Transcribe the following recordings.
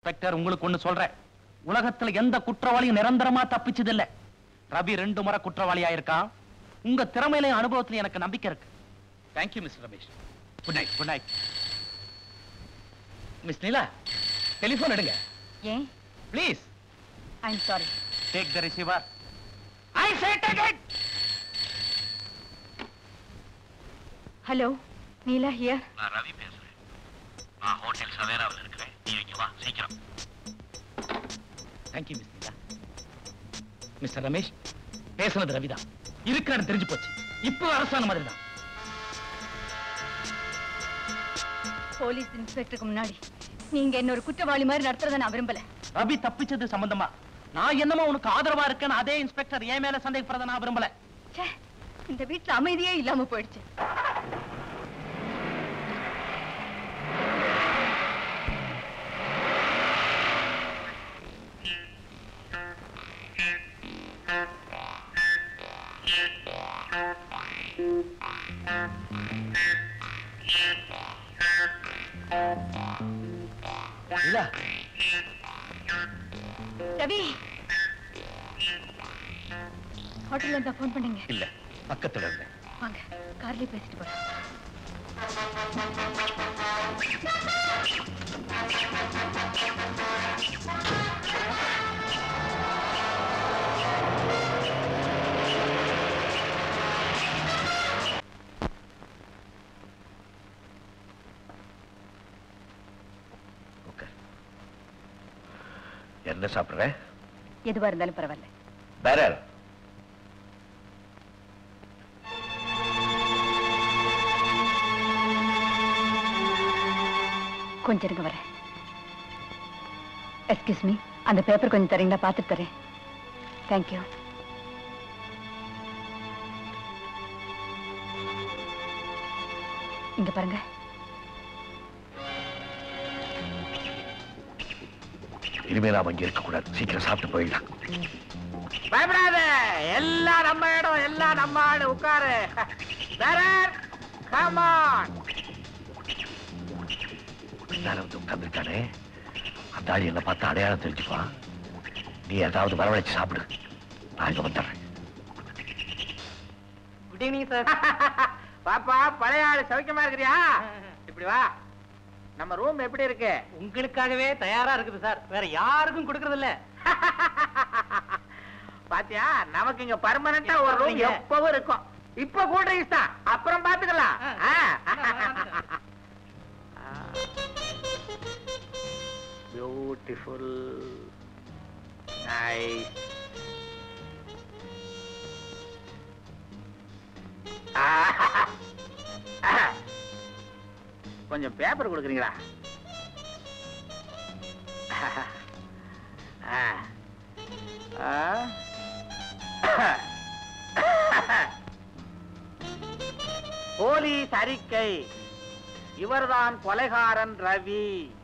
Inspector உங்களுக்கு ஒண்ணு சொல்றேன் உலகத்துல எந்த குற்றவாளியும் நிரந்தரமா தப்பிச்சதில்ல ரவி ரெண்டு முறை குற்றவாளியா இருக்கான் உங்க திறமையிலையும் அனுபவத்திலையும் எனக்கு நம்பிக்கை இருக்கு thank you mister Ramesh good night good night miss Neela telephone எடுங்க ஏன் please I am sorry take the receiver I say take it hello Neela here நான் ரவி பேசுறேன் நான் ஹோட்டல் சவேராவில் இருக்கிறேன் நீ இங்க வா சீக்கிரம் thank you miss Neela mister Ramesh பேசுனது ரவிதான் இருக்கிறான்னு தெரிஞ்சு போச்சு இப்போ அரசான மாதிரி தான் போலீஸ் இன்ஸ்பெக்டருக்கு முன்னாடி நீங்க என்ன ஒரு குற்றவாளி மாதிரி நடத்துறத நான் விரும்பல ரவி தப்பிச்சது சம்பந்தமா நான் என்னமோ உனக்கு ஆதரவா இருக்கேன்னு அதே இன்ஸ்பெக்டர் என் மேல சந்தேகப்படுறத நான் விரும்பல ச்சே, இந்த வீட்ல அமைதியே இல்லாம போயிடுச்சு இல்ல ரவி ஹோட்டல்ல இருந்தா ஃபோன் பண்ணீங்க இல்ல பக்கத்துல இருந்தேன் வாங்க கார்லயே பேசிட்டு போறேன் என்ன சாப்பிடுற எதுவா இருந்தாலும் பரவாயில்ல பேரர் கொஞ்சம் இருங்க வரேன் எக்ஸ்கியூஸ் மீ அந்த பேப்பர் கொஞ்சம் தரீங்களா பார்த்துட்டு தரேன் தேங்க்யூ இங்க பாருங்க இனிமே நாம இங்க இருக்க கூடாது சீக்கிரம் சாப்பிட்டு போயிடலாம் பயப்படாத எல்லாம் நம்ம இடம் எல்லாம் நம்ம ஆளு உட்காரு பேரர் கமான் பின்னால வந்து உட்கார்ந்துருக்கானே அந்த ஆள் என்ன பார்த்து அடையாளம் தெரிஞ்சுக்குவான் நீ ஏதாவது வரவழைச்சு சாப்பிடு நான் இங்க வந்துடுறேன் குட் ஈவினிங் சார் பாப்பா பழைய ஆளு சௌக்கியமா இருக்கிறியா இப்படி வா நம்ம ரூம் எப்படி இருக்கு உங்களுக்காகவே தயாரா இருக்குது சார் வேற யாருக்கும் கொடுக்கறது இல்ல பாத்தியா நமக்கு இங்க பர்மனண்டா ஒரு ரூம் எப்பவும் இருக்கும் இப்ப கூல் ட்ரிங்க்ஸ் தான் அப்புறம் பாத்துக்கலாம் பியூட்டிஃபுல் நைஸ் கொஞ்சம் பேப்பர் கொடுக்குறீங்களா ஆ. ஆ. போலீஸ் அறிக்கை இவர்தான் கொலைகாரன் ரவி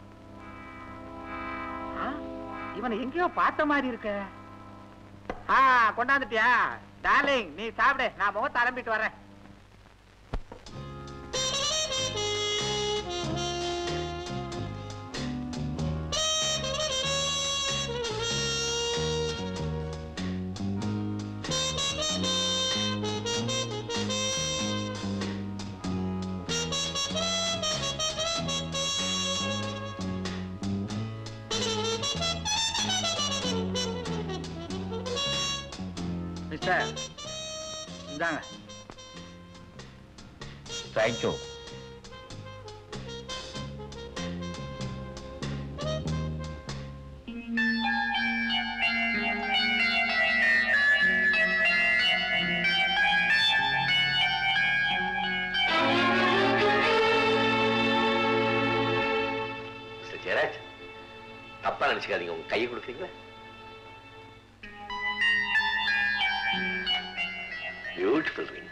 ஆ, இவனை எங்கேயோ பார்த்த மாதிரி இருக்க ஆ கொண்டாந்துட்டியா டார்லிங் நீ சாப்பிடு நான் முகத்தை அலம்பிட்டு வரேன் மிஸ்டர் இந்தாங்க தேங்க்யூ ஜெயராஜ் தப்பா நினைச்சுக்காதீங்க உங்க கையை கொடுக்குறீங்களா பியூட்டிஃபுல் ரிங்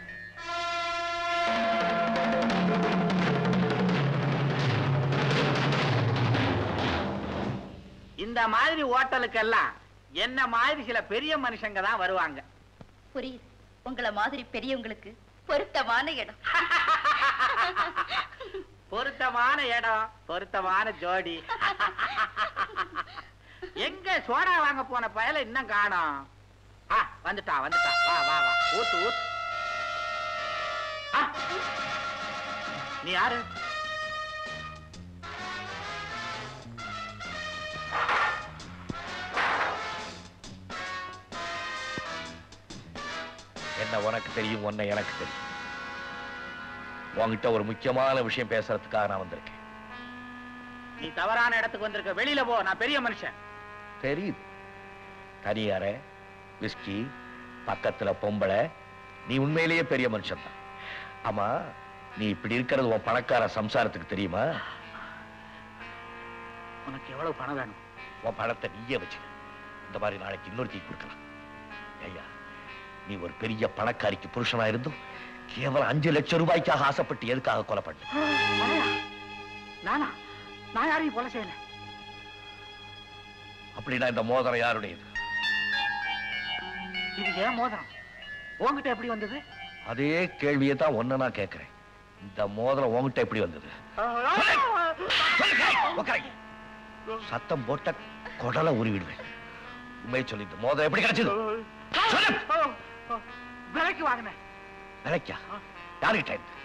இந்த மாதிரி ஹோட்டலுக்கு எல்லாம் என்ன மாதிரி சில பெரிய மனுஷங்க தான் வருவாங்க புரியுது உங்கள மாதிரி பெரியவங்களுக்கு பொருத்தமான இடம் பொருத்தமான இடம் பொருத்தமான ஜோடி எங்க சோடா வாங்க போன பயல இன்னும் காணோம் ஆ வந்துட்டா வந்துட்டா வா வா வா ஊத்து ஊத்து ஆ, நீ யாரு என்ன உனக்கு தெரியும் உன்னை எனக்கு தெரியும் உன்கிட்ட ஒரு முக்கியமான விஷயம் பேசுறதுக்காக நான் வந்திருக்கேன் நீ தவறான இடத்துக்கு வந்திருக்க வெளியில போ நான் பெரிய மனுஷன் தெரியுது தனியார விஸ்கி பக்கத்துல பொம்பளை நீ உண்மையிலேயே பெரிய மனுஷன் தான் ஆமா நீ இப்படி இருக்கிறது உன் பணக்கார சம்சாரத்துக்கு தெரியுமா உனக்கு எவ்வளவு பணம் வேணும் உன் பணத்தை நீயே வச்சுக்க இந்த மாதிரி நாளைக்கு இன்னொருத்தி கொடுக்கலாம் ஐயா நீ ஒரு பெரிய பணக்காரிக்கு புருஷனா இருந்தும் கேவலம் அஞ்சு லட்சம் ரூபாய்க்காக ஆசைப்பட்டு எதுக்காக கொலை பண்ண நானா? நானா நான் யாரையும் கொலை செய்யல அப்படின்னா இந்த மோதிரம் யாருடையது இது ஏன் மோதிரம் உன்கிட்ட எப்படி வந்தது அதே கேள்வியை தான் ஒன்னு நான் கேட்கிறேன் இந்த மோதிரம் உன்கிட்ட எப்படி வந்தது உக்காருங்க. சத்தம் போட்ட குடலை உருவிடுவேன் உண்மையை சொல்லி இந்த மோதிரம் எப்படி கிடைச்சது சொல்லு. விலைக்கு வாங்கினேன் விலைக்கா யாருகிட்ட இருந்து?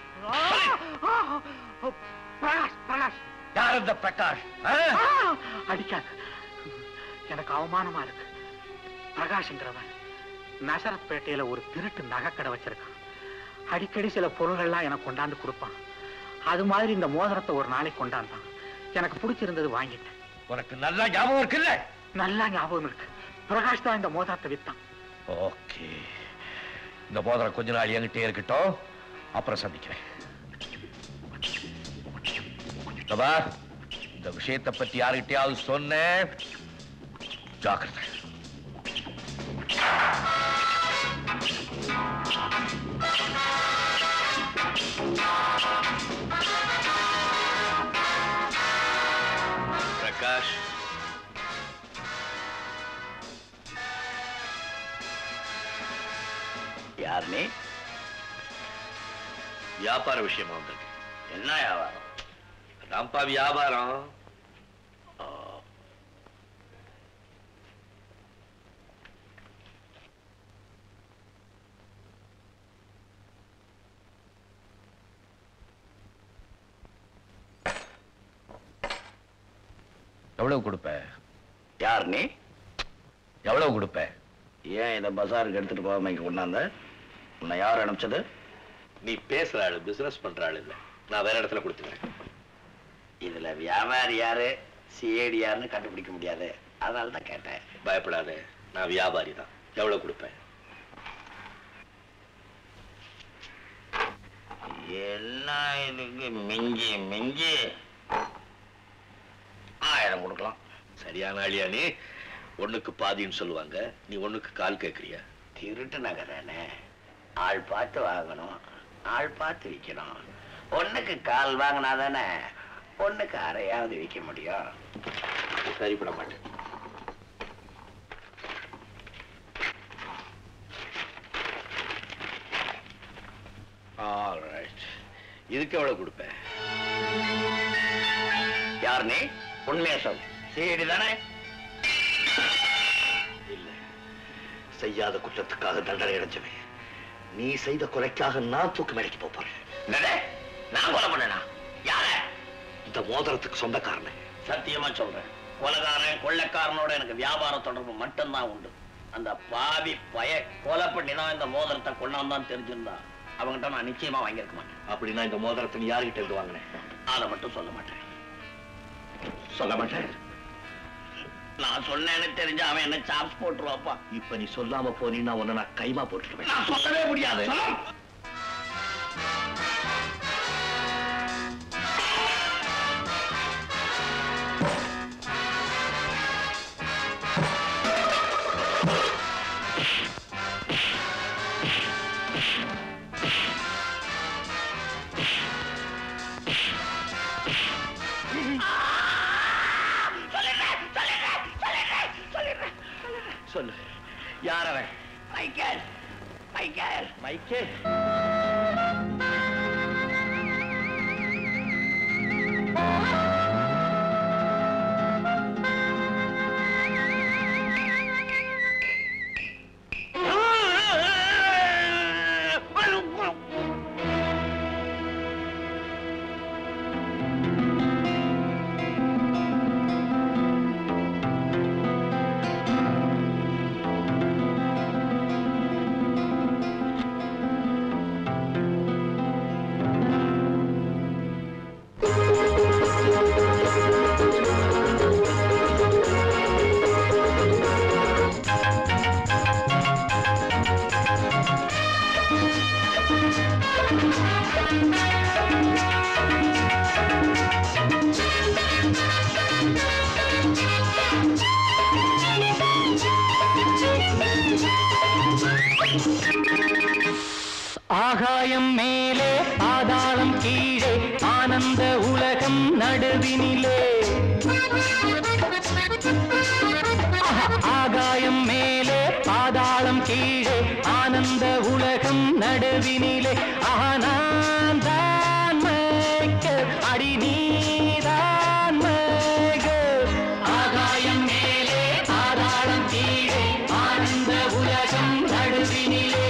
பிரகாஷ் பிரகாஷ் யார் இந்த பிரகாஷ் ஆ? அடிக்காது எனக்கு அவமானமா இருக்கு பிரகாஷ்ங்கிறவன் நசரத் பேட்டையில ஒரு திருட்டு நகைக்கடை வச்சிருக்கான் அடிக்கடி சில பொருள்கள்லாம் எனக்கு கொண்டாந்து கொடுப்பான் அது மாதிரி இந்த மோதிரத்தை ஒரு நாளைக்கு கொண்டாந்தான் எனக்கு பிடிச்சிருந்தது வாங்கிட்டேன் உனக்கு நல்லா ஞாபகம் இருக்குல்ல நல்லா ஞாபகம் இருக்கு பிரகாஷ் தான் இந்த மோதிரத்தை வித்தான் ஓகே இந்த மோதிரம் கொஞ்ச நாள் என்கிட்டே இருக்கட்டும் அப்புறம் சந்திக்கிறேன் பிரபா, இந்த விஷயத்தை பத்தி யாருகிட்டயாவது சொன்னேன் ஜாக்கிரதை பிரகாஷ் யார் நீ வியாபார விஷயமா வந்திருக்கு என்ன வியாபாரம் அதான்ப்பா வியாபாரம் எவ்வளவு கொடுப்ப யார் நீ எவ்வளவு கொடுப்ப ஏன் இதை பஜாருக்கு எடுத்துட்டு போகாம இங்க கொண்டாந்த உன்னை யார் அனுப்பிச்சது நீ பேசுற ஆளு பிசினஸ் பண்ற ஆளு இல்ல நான் வேற இடத்துல கொடுத்துக்கிறேன் இதுல வியாபாரி யாரு சிஏடி யாருன்னு கண்டுபிடிக்க முடியாது அதனால தான் கேட்டேன் பயப்படாத நான் வியாபாரி தான் எவ்வளவு கொடுப்பேன் என்ன இதுக்கு மிஞ்சி மிஞ்சி ஆயிரம் கொடுக்கலாம் சரியான ஆளியா நீ ஒண்ணுக்கு பாதின்னு சொல்லுவாங்க நீ ஒண்ணுக்கு கால் கேட்கறியா திருட்டு நகரானே ஆள் பார்த்து வாங்கணும் ஆள் பார்த்து விற்கணும் ஒண்ணுக்கு கால் வாங்கினா தானே ஒண்ணுக்கு அரையாவது விற்க முடியும் சரிப்பட மாட்டேன் ஆல்ரைட் இதுக்கு எவ்வளவு கொடுப்பேன் யார் நீ உண்மையா சொல் சிஐடி தானே இல்ல செய்யாத குற்றத்துக்காக தண்டனை அடைஞ்சவன் நீ செய்த கொலைக்காக நான் தூக்கு மேடைக்கு போப் போறேன் என்னடே நான் கொலை பண்ணனா யார இந்த மோதிரத்துக்கு சொந்தக்காரன் சத்தியமா சொல்றேன் கொலைகாரன் கொள்ளைக்காரனோட எனக்கு வியாபார தொடர்பு மட்டும்தான் உண்டு அந்த பாவி பய கொலை பண்ணி தான் இந்த மோதிரத்தை கொண்டாந்தான் தெரிஞ்சிருந்தா அவங்ககிட்ட நான் நிச்சயமா வாங்கியிருக்க மாட்டேன் அப்படின்னா இந்த மோதிரத்தை நீ யார்கிட்ட இருந்து வாங்கினேன் அதை மட்டும் சொல்ல மாட்டேன் சொல்ல மாட்டேன் நான் சொன்னேன்னு தெரிஞ்சு அவன் என்ன சாப்ஸ் போட்டுருவாப்பா இப்ப நீ சொல்லாம போனீன்னா உன்னை நான் கைமா போட்டுருவேன் நான் சொல்லவே முடியாது சொல்லு யார் அவன் மைக்கேல் மைக்கேல் மைக்கே ஆகாயம் மேலே பாதாளம் கீழே ஆனந்த உலகம் நடுவினிலே ஆஹா, ஆகாயம் மேலே பாதாளம் கீழே ஆனந்த உலகம் நடுவினிலே ஆஹா, நான் தான் மைக்கேல், அடி நீதான் மைக்கேல். ஆகாயம் மேலே பாதாளம் கீழே ஆனந்த உலகம் நடுவினிலே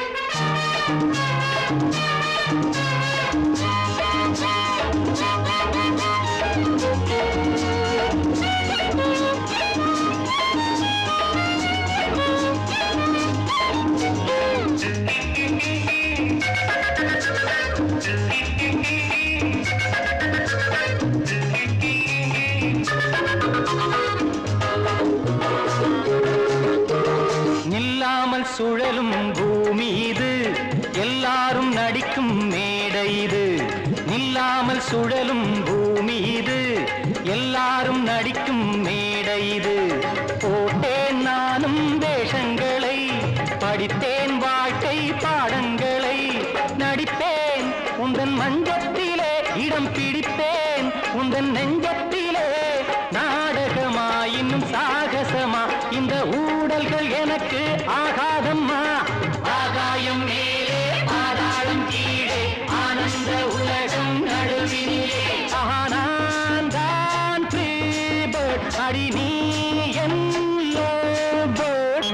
நில்லாமல் சுழலும் பூமி இது எல்லாரும் நடிக்கும் மேடை இது நில்லாமல் சுழலும் பூமி இது எல்லாரும் நடிக்கும் மேடை இது போட்டேன் நானும் வேஷங்களை படித்தேன் வாழ்க்கை பாடங்களை நடிப்பேன் உந்தன் மஞ்சத்திலே இடம் பிடிப்பேன் உந்தன் நெஞ்சத்திலே நாடகமா இன்னும் சாகசமா இந்த ஊடல்கள் எனக்கு ஆகாதம்மா ஆகாயம் மேலே பாதாளம் கீழே ஆனந்த உலகம் நடுவினிலே ஆஹா, நான் தான் free bird. அடி நீ என் lovebird.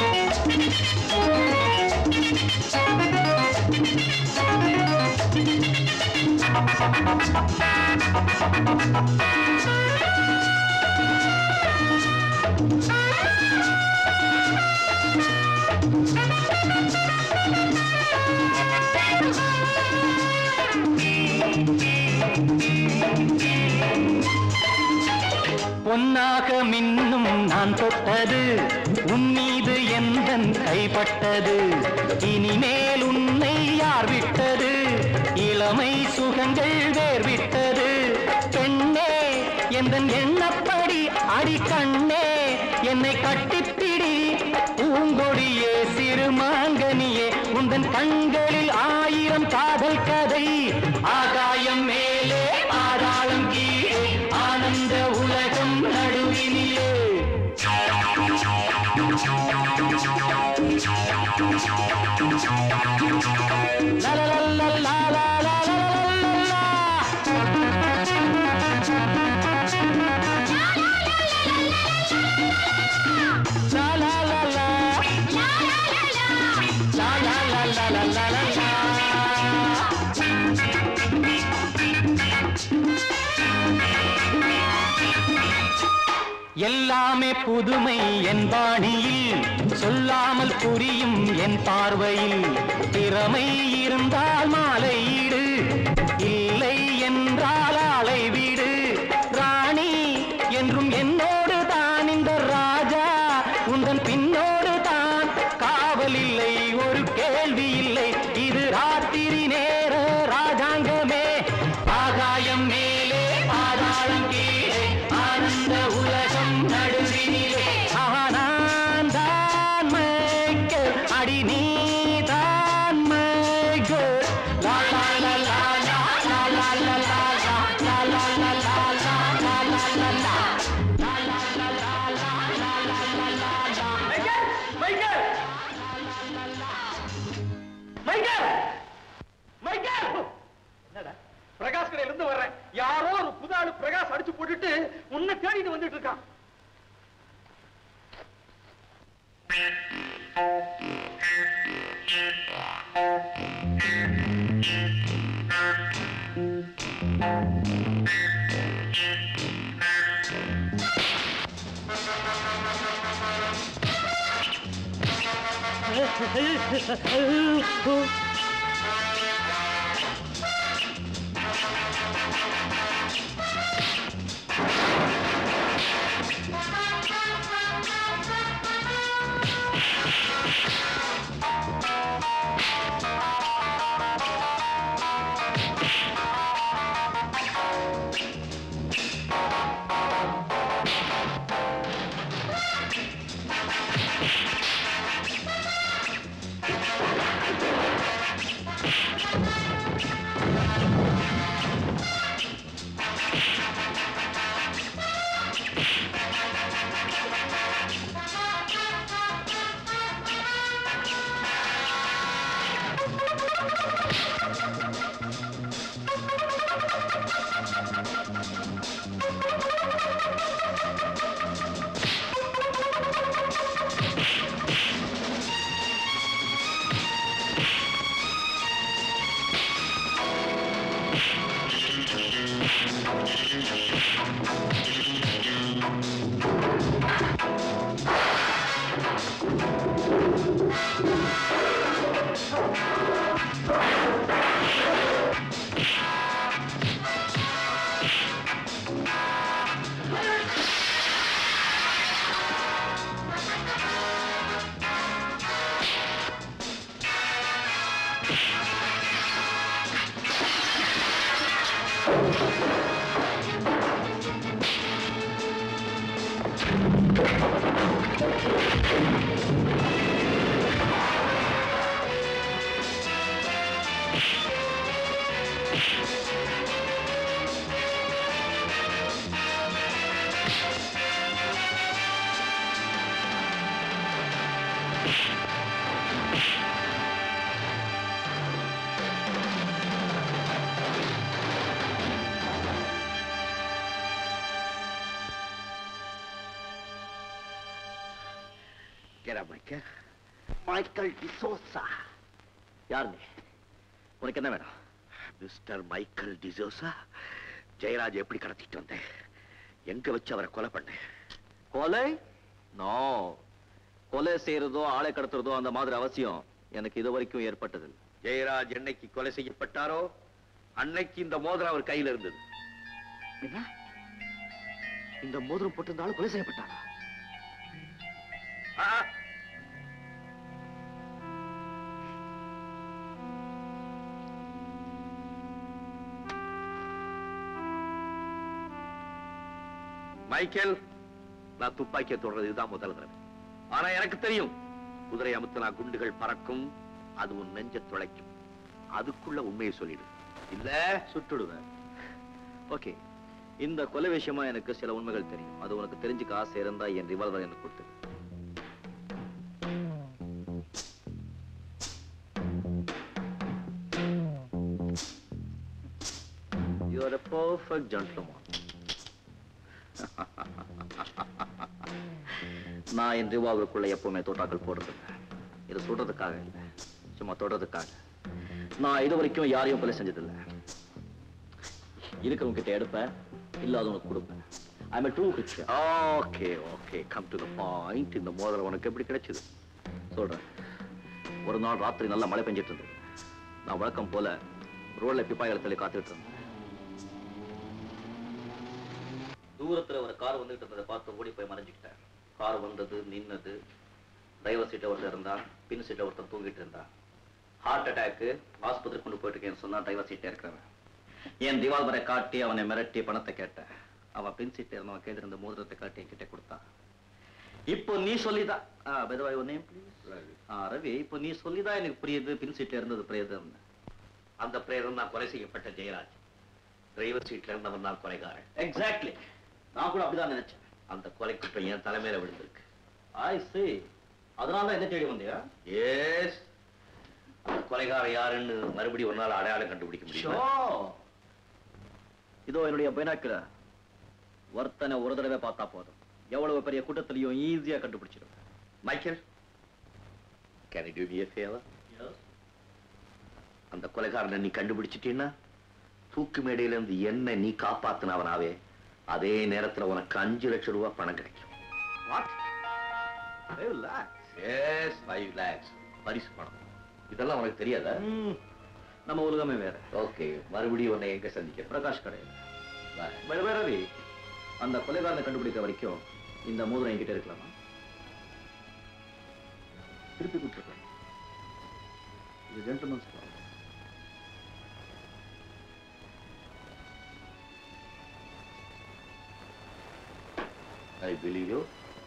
பொன்னாக மின்னும் நான் தொட்டது உன் மீது எந்தன் கைப்பட்டது இனிமேல் உன்னை யார் விட்டது இளமை சுகங்கள் வேர் விட்டது பெண்ணே எந்தன் எண்ணப்படி அடி கண்ணே என்னை கட்டிப்பிடி பூங்கொடியே சிறு மாங்கனியே உந்தன் கண்களில் ஆயிரம் காதல் கதை ஆகாயம் மேலே பாதாளம் கீழே ஆனந்த உலகம் நடுவினிலே லா லா லா லா லா லா லா லா லா. லா லா லா லா. லா லா லா லா லா லா லா லா. எல்லாமே புதுமை என் பாணியில் சொல்லாமல் புரியும் என் பார்வையில் திறமை இருந்தால் மாலையீடு இல்லை என்றால் ஆளை வீடு ராணி என்றும் என்னோடு தான் இந்த ராஜா உந்தன் பின்னோடு தான் காவல் இல்லை ஒரு கேள்வி இல்லை இது ராத்திரி நேர ராஜாங்கமே ஆகாயம் மேலே பாதாளம் கீழே ஆனந்த உலகம் நடுவினிலே ஆஹா, நான் தான் மைக்கேல், அடி நீ தான் மைக்கேல். லா லா லா லா லா, லா லா லா லா லா, லா லா லா லா லா, லா லா லா லா. லா லா லா லா லா, லா லா லா லா லா. மைக்கேல் மைக்கேல் மைக்கேல் மைக்கேல் என்னடா பிரகாஷ் கடையில இருந்து வர்றேன் யாரோ ஒரு புது ஆளு பிரகாஷ் அடிச்சு போட்டுட்டு உன்னை தேடிட்டு வந்துட்டு இருக்கான் கேரா மைக்கேல் மைக்கேல் டிசோசா யார் நீ உனக்கு என்ன வேணும் மிஸ்டர் மைக்கேல் டிசோசா ஜெயராஜ் எப்படி கடத்திட்டு வந்தேன் எங்க வச்சு அவரை கொலை பண்ணேன் கொலை நோ கொலை செய்யறதோ ஆளை கடத்துறதோ அந்த மாதிரி அவசியம் எனக்கு இது வரைக்கும் ஏற்பட்டதில்லை ஜெயராஜ் என்னைக்கு கொலை செய்யப்பட்டாரோ அன்னைக்கு இந்த மோதிரம் அவர் கையில இருந்தது என்ன இந்த மோதிரம் போட்டிருந்தாலும் கொலை செய்யப்பட்டாரா ஆ, மைக்கேல் நான் துப்பாக்கியை தொடர்றது இதுதான் முதல் தடவை ஆனா எனக்கு தெரியும் குதிரை அமுத்தினா குண்டுகள் பறக்கும் அது உன் நெஞ்ச துளைக்கும் அதுக்குள்ள உண்மையை சொல்லிடு இல்ல சுட்டுடுவேன் ஓகே இந்த கொலை விஷயமா எனக்கு சில உண்மைகள் தெரியும் அது உனக்கு தெரிஞ்சுக்க ஆசை இருந்தா என் ரிவால்வர் எனக்கு கொடுத்து You are a perfect gentleman. நான் என் ரிவால்வருக்குள்ள எப்பவுமே தோட்டாக்கள் போடுறது இது சுடுறதுக்காக இல்லை சும்மா தொடுறதுக்காக நான் இது வரைக்கும் யாரையும் கொலை செஞ்சதில்லை இருக்கிறவங்க கிட்ட எடுப்பேன் இல்லாதவனுக்கு கொடுப்பேன் I'm true Christian okay okay come to the point இந்த மோதிரம் உனக்கு எப்படி கிடைச்சது சொல்றேன் ஒரு நாள் ராத்திரி நல்லா மழை பெஞ்சிட்டு இருந்தது நான் வழக்கம் போல ரோட்ல பிப்பாய்களை தள்ளி காத்துட்டு இருந்தேன் தூரத்துல ஒரு கார் வந்துகிட்டு இருந்ததை பார்த்து ஓடி போய் மறைஞ்சுக்கிட்டேன் கார் வந்தது நின்னது டிரைவர் சீட்டை ஒருத்தர் இருந்தான் பின் சீட்டை ஒருத்தர் தூங்கிட்டு இருந்தான் ஹார்ட் அட்டாக்கு ஆஸ்பத்திரி கொண்டு போயிட்டு இருக்கேன்னு சொன்னா டிரைவர் சீட்டை இருக்கிறவன் என் ரிவால்வரை காட்டி அவனை மிரட்டி பணத்தை கேட்டேன் அவன் பின் சீட்டை இருந்தவன் கைது இருந்த மோதிரத்தை காட்டி என்கிட்ட கொடுத்தான் இப்போ நீ சொல்லிதான் பெதவாய் ஒன்னே ரவி இப்போ நீ சொல்லிதான் எனக்கு புரியுது பின் சீட்ல இருந்தது பிரேதம் அந்த பிரேதம் தான் கொலை செய்யப்பட்ட ஜெயராஜ் டிரைவர் சீட்ல இருந்தவன் தான் கொலைகாரன் எக்ஸாக்ட்லி நான் கூட அப்படிதான் நினைச்சேன் அந்த கொலை குற்றம் என் தலைமையில விழுந்திருக்கு ஐ see அதனால தான் என்ன தேடி வந்தியா எஸ் அந்த கொலைகாரன் யாருன்னு மறுபடியும் ஒரு நாள் அடையாளம் கண்டுபிடிக்க முடியும் Sure. இதோ என்னுடைய பைனாக்குல ஒருத்தனை ஒரு தடவை பார்த்தா போதும் எவ்வளவு பெரிய கூட்டத்திலையும் ஈஸியா கண்டுபிடிச்சிடும் Michael can you be favour அந்த கொலைகாரனை நீ கண்டுபிடிச்சிட்டீன்னா தூக்கு மேடையில இருந்து என்ன நீ காப்பாத்தினவனாவே அதே நேரத்துல உனக்கு அஞ்சு லட்சம் ரூபாய் பணம் கிடைக்கும் வாட் எஸ் ஃபைவ் லேக்ஸ் பரிசு பணம் இதெல்லாம் உனக்கு தெரியாதா நம்ம உலகமே வேற ஓகே மறுபடியும் உன்னை எங்க சந்திக்கிறேன் பிரகாஷ் கடையில் பை பை ரவி அந்த கொலைகாரனை கண்டுபிடிக்க வரைக்கும் இந்த மோதிரம் என்கிட்ட இருக்கலாமா திருப்பி கொடுத்துருக்கேன் இது gentlemen I believe you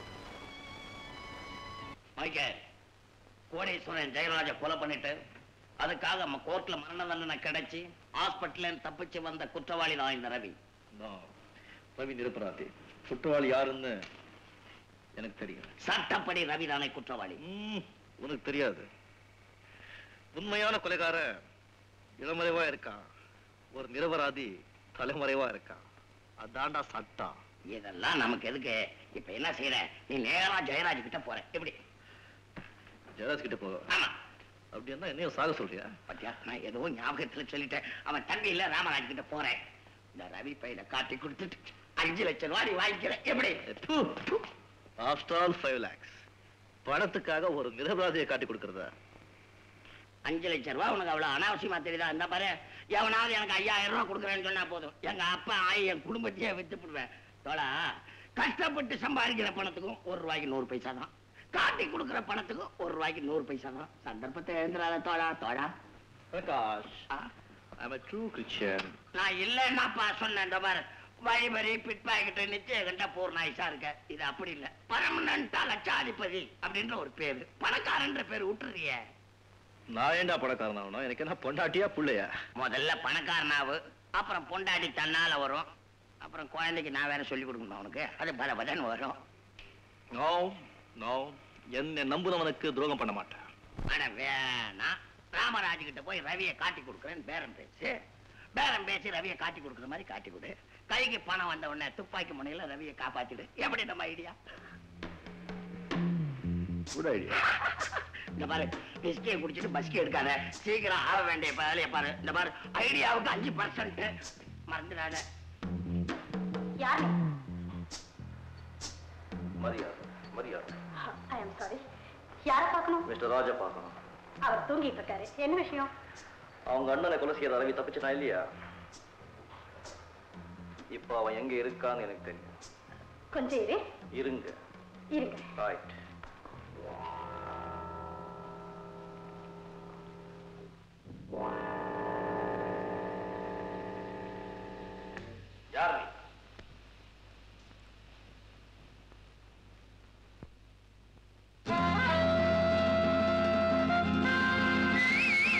Michael கோடீஸ்வரன் ஜெயராஜ கொலை பண்ணிட்டு அதுக்காக நம்ம கோர்ட்ல மரண தண்டனை கிடைச்சி ஹாஸ்பிட்டல்ல தப்பிச்சு வந்த குற்றவாளி தான் இந்த ரவி ரவி நிரபராதி குற்றவாளி யாருன்னு எனக்கு தெரியும் சட்டப்படி ரவி தானே குற்றவாளி உனக்கு தெரியாது உண்மையான கொலைகாரன் இளமறைவா இருக்கான் ஒரு நிரபராதி தலைமறைவா இருக்கான் அதான்டா சட்டம் இதெல்லாம் நமக்கு எதுக்கு இப்ப என்ன செய்யற நீ நேரா ஜெயராஜ் கிட்ட போற எப்படி ஜெயராஜ் கிட்ட போக ஆமா அப்படின்னா என்னையும் சாக சொல்றியா பத்தியா நான் ஏதோ ஞாபகத்துல சொல்லிட்டேன் அவன் தம்பி இல்ல ராமராஜ் கிட்ட போறேன் இந்த ரவி பையில காட்டி கொடுத்துட்டு அஞ்சு லட்சம் ரூபாய் நீ வாங்கிக்கிறேன் எப்படி ஆஃப்டர் ஆல் ஃபைவ் லேக்ஸ் பணத்துக்காக ஒரு நிரபராதியை காட்டி கொடுக்கறதா அஞ்சு லட்சம் ரூபாய் உனக்கு அவ்வளவு அனாவசியமா தெரியுதா இந்த பாரு எவனாவது எனக்கு ஐயாயிரம் ரூபாய் கொடுக்குறேன்னு சொன்னா போதும் எங்க அப்பா ஆயி என் குடும்பத்தையே வித்து போடுவேன் தோழா கஷ்டப்பட்டு சம்பாதிக்கிற பணத்துக்கும் ஒரு ரூபாய்க்கு நூறு பைசா தான் காட்டி கொடுக்குற பணத்துக்கும் ஒரு ரூபாய்க்கு நூறு பைசா தான் சந்தர்ப்பத்தை எழுந்துறாத தோழா தோழா Prakash ah, I am a true Christian நான் இல்லைன்னாப்பா சொன்னேன் இந்த பாரு வழிமறி பிட் பாக்கெட் நிச்சயம் கண்டா பூர்ணாயுசா இருக்க இது அப்படி இல்ல பரமனண்டா லட்சாதிபதி அப்படின்ற ஒரு பேரு பணக்காரன்ற பேர் விட்டுறிய நான் ஏண்டா பணக்காரன் ஆகணும் எனக்கு என்ன பொண்டாட்டியா புள்ளையா முதல்ல பணக்காரனாவு அப்புறம் பொண்டாட்டி தன்னால வரும் அப்புறம் குழந்தைக்கு நான் வேற சொல்லி கொடுக்கணும் அவனுக்கு அது பல பதன் வரும் நோ நோ என்ன நம்புறவனுக்கு துரோகம் பண்ண மாட்டேன் அட வேணாம் ராமராஜ் கிட்ட போய் ரவியை காட்டி கொடுக்குறேன்னு பேரம் பேசு பேரம் பேசி ரவியை காட்டி கொடுக்குற மாதிரி காட்டி கொடு கைக்கு பணம் வந்த உடனே துப்பாக்கி முனையில ரவியை காப்பாத்திடு எப்படி நம்ம ஐடியா குட் ஐடியா இந்த பாரு பிஸ்கியை குடிச்சிட்டு பஸ்கி எடுக்காத சீக்கிரம் ஆக வேண்டிய வேலையை பாரு இந்த பாரு ஐடியாவுக்கு அஞ்சு பர்சன்ட் மறந்துடாத யாரு மரியாதை மரியாதை ஐ எம் சாரி யாரை பார்க்கணும் மிஸ்டர் ராஜா பார்க்கணும் அவர் தூங்கிட்டு இருக்காரு என்ன விஷயம் அவங்க அண்ணனை கொலை செய்யற ரவி தப்பிச்சிட்டா இல்லையா இப்போ அவன் எங்க இருக்கான்னு எனக்கு தெரியும் கொஞ்சம் இரு இருங்க இருங்க ரைட்